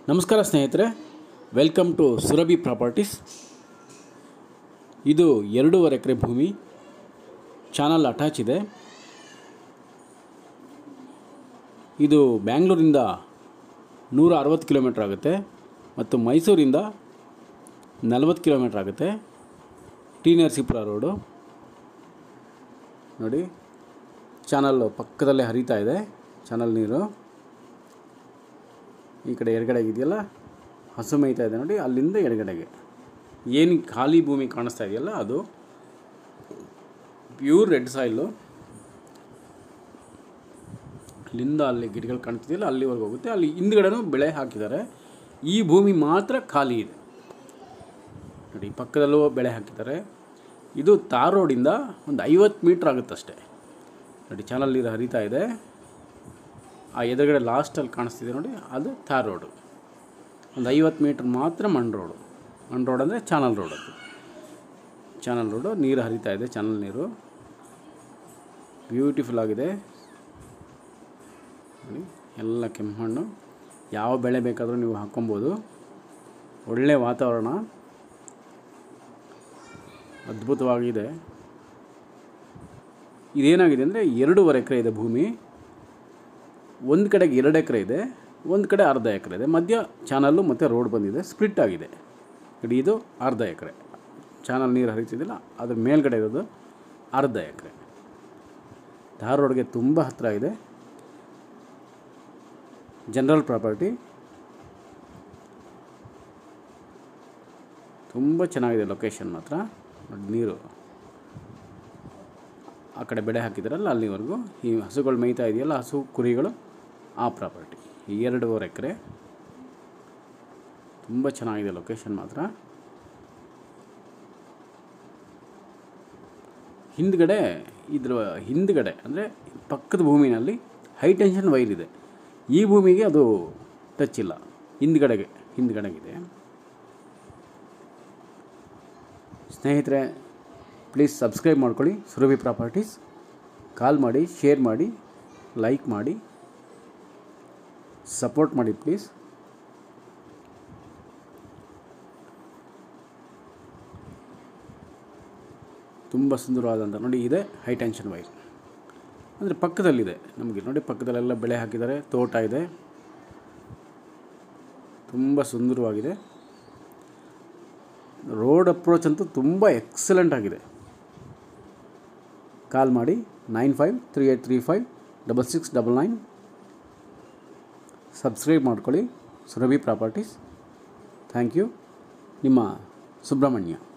ನಮಸ್ಕಾರ ಸ್ನೇಹಿತರೆ welcome to Surabhi properties ಇದು ಎರಡೂವರೆ ಎಕರೆ ಭೂಮಿ ಚಾನಲ್ ಅಟ್ಯಾಚ್ ಇದೆ ಇದು ಬ್ಯಾಂಗ್ಳೂರಿಂದ ನೂರ ಅರವತ್ತು ಕಿಲೋಮೀಟ್ರ್ ಆಗುತ್ತೆ ಮತ್ತು ಮೈಸೂರಿಂದ ನಲವತ್ತು ಕಿಲೋಮೀಟ್ರ್ ಆಗುತ್ತೆ ಟಿ ನರಸೀಪುರ ರೋಡು ನೋಡಿ ಚಾನಲ್ ಪಕ್ಕದಲ್ಲೇ ಹರಿತಾ ಇದೆ ಚಾನಲ್ ನೀರು ಈ ಕಡೆ ಎಡಗಡೆಗೆ ಇದೆಯಲ್ಲ ಹಸು ಮೇಯ್ತಾ ಇದೆ ನೋಡಿ ಅಲ್ಲಿಂದ ಎಡಗಡೆಗೆ ಏನು ಖಾಲಿ ಭೂಮಿ ಕಾಣಿಸ್ತಾ ಇದೆಯಲ್ಲ ಅದು ಪ್ಯೂರ್ ರೆಡ್ ಸಾಯಿಲು ಅಲ್ಲಿಂದ ಅಲ್ಲಿ ಗಿಡಗಳು ಕಾಣ್ತಿದೆಯಲ್ಲ ಅಲ್ಲಿವರೆಗೆ ಹೋಗುತ್ತೆ ಅಲ್ಲಿ ಹಿಂದ್ಗಡೆನೂ ಬೆಳೆ ಹಾಕಿದ್ದಾರೆ ಈ ಭೂಮಿ ಮಾತ್ರ ಖಾಲಿ ಇದೆ ನೋಡಿ ಪಕ್ಕದಲ್ಲೂ ಬೆಳೆ ಹಾಕಿದ್ದಾರೆ ಇದು ತಾರ್ ರೋಡಿಂದ ಒಂದು ಐವತ್ತು ಮೀಟ್ರ್ ಆಗುತ್ತಷ್ಟೇ ನೋಡಿ ಚಾನಲ್ ನೀರು ಹರಿತಾ ಇದೆ ಆ ಎದುರುಗಡೆ ಲಾಸ್ಟಲ್ಲಿ ಕಾಣಿಸ್ತಿದೆ ನೋಡಿ ಅದು ತಾರ್ ರೋಡು ಒಂದು ಐವತ್ತು ಮೀಟ್ರ್ ಮಾತ್ರ ಮಣ್ಣು ರೋಡು ಮಣ್ಣು ರೋಡ್ ಅಂದರೆ ಚಾನಲ್ ರೋಡ್ ಅದು ಚಾನಲ್ ರೋಡು ನೀರು ಹರಿತಾ ಇದೆ ಚಾನಲ್ ನೀರು ಬ್ಯೂಟಿಫುಲ್ ಆಗಿದೆ ನೋಡಿ ಎಲ್ಲ ಕೆಂಪು ಮಣ್ಣು ಯಾವ ಬೆಳೆ ಬೇಕಾದರೂ ನೀವು ಹಾಕ್ಕೊಬೋದು ಒಳ್ಳೆಯ ವಾತಾವರಣ ಅದ್ಭುತವಾಗಿದೆ ಇದೇನಾಗಿದೆ ಅಂದರೆ ಎರಡೂವರೆ ಎಕರೆ ಇದೆ ಭೂಮಿ ಒಂದು ಕಡೆಗೆ ಎರಡು ಎಕರೆ ಇದೆ ಒಂದು ಕಡೆ ಅರ್ಧ ಎಕರೆ ಇದೆ ಮಧ್ಯ ಚಾನಲ್ಲು ಮತ್ತು ರೋಡ್ ಬಂದಿದೆ ಸ್ಪ್ಲಿಟ್ ಆಗಿದೆ ನೋಡಿ ಇದು ಅರ್ಧ ಎಕರೆ ಚಾನಲ್ ನೀರು ಹರಿತಿದ್ದಿಲ್ಲ ಅದ್ರ ಮೇಲ್ಗಡೆ ಇರೋದು ಅರ್ಧ ಎಕರೆ ಧಾರ್ ರೋಡ್ಗೆ ತುಂಬ ಹತ್ತಿರ ಇದೆ ಜನರಲ್ ಪ್ರಾಪರ್ಟಿ ತುಂಬ ಚೆನ್ನಾಗಿದೆ ಲೊಕೇಶನ್ ಮಾತ್ರ ನೋಡಿ ನೀರು ಆ ಕಡೆ ಬೆಳೆ ಹಾಕಿದಾರಲ್ಲ ಅಲ್ಲಿವರೆಗೂ ಈ ಹಸುಗಳು ಮೇಯ್ತಾ ಇದೆಯಲ್ಲ ಹಸು ಕುರಿಗಳು ಆ ಪ್ರಾಪರ್ಟಿ ಈ ಎರಡೂವರೆ ಎಕರೆ ತುಂಬ ಚೆನ್ನಾಗಿದೆ ಲೊಕೇಶನ್ ಮಾತ್ರ ಹಿಂದ್ಗಡೆ ಇದ್ರ ಹಿಂದ್ಗಡೆ ಅಂದರೆ ಪಕ್ಕದ ಭೂಮಿನಲ್ಲಿ ಹೈ ಟೆನ್ಷನ್ ವೈರ್ ಇದೆ ಈ ಭೂಮಿಗೆ ಅದು ಟಚ್ ಇಲ್ಲ ಹಿಂದ್ಗಡೆಗೆ ಹಿಂದ್ಗಡೆಗಿದೆ ಸ್ನೇಹಿತರೆ ಪ್ಲೀಸ್ ಸಬ್ಸ್ಕ್ರೈಬ್ ಮಾಡ್ಕೊಳ್ಳಿ ಸುರಭಿ ಪ್ರಾಪರ್ಟೀಸ್ ಕಾಲ್ ಮಾಡಿ ಶೇರ್ ಮಾಡಿ ಲೈಕ್ ಮಾಡಿ ಸಪೋರ್ಟ್ ಮಾಡಿ ಪ್ಲೀಸ್ ತುಂಬ ಸುಂದರವಾದಂಥ ನೋಡಿ ಇದೆ ಹೈ ಟೆನ್ಷನ್ ವೈರ್ ಅಂದರೆ ಪಕ್ಕದಲ್ಲಿದೆ ನಮಗೆ ನೋಡಿ ಪಕ್ಕದಲ್ಲೆಲ್ಲ ಬೆಳೆ ಹಾಕಿದ್ದಾರೆ ತೋಟ ಇದೆ ತುಂಬ ಸುಂದರವಾಗಿದೆ ರೋಡ್ ಅಪ್ರೋಚ್ ಅಂತೂ ತುಂಬ ಎಕ್ಸಲೆಂಟ್ ಆಗಿದೆ ಕಾಲ್ ಮಾಡಿ nine five three eight three five double six double nine subscribe ಮಾಡ್ಕೊಳ್ಳಿ ಸುರಭಿ ಪ್ರಾಪರ್ಟೀಸ್ ಥ್ಯಾಂಕ್ ಯು ನಿಮ್ಮ ಸುಬ್ರಹ್ಮಣ್ಯ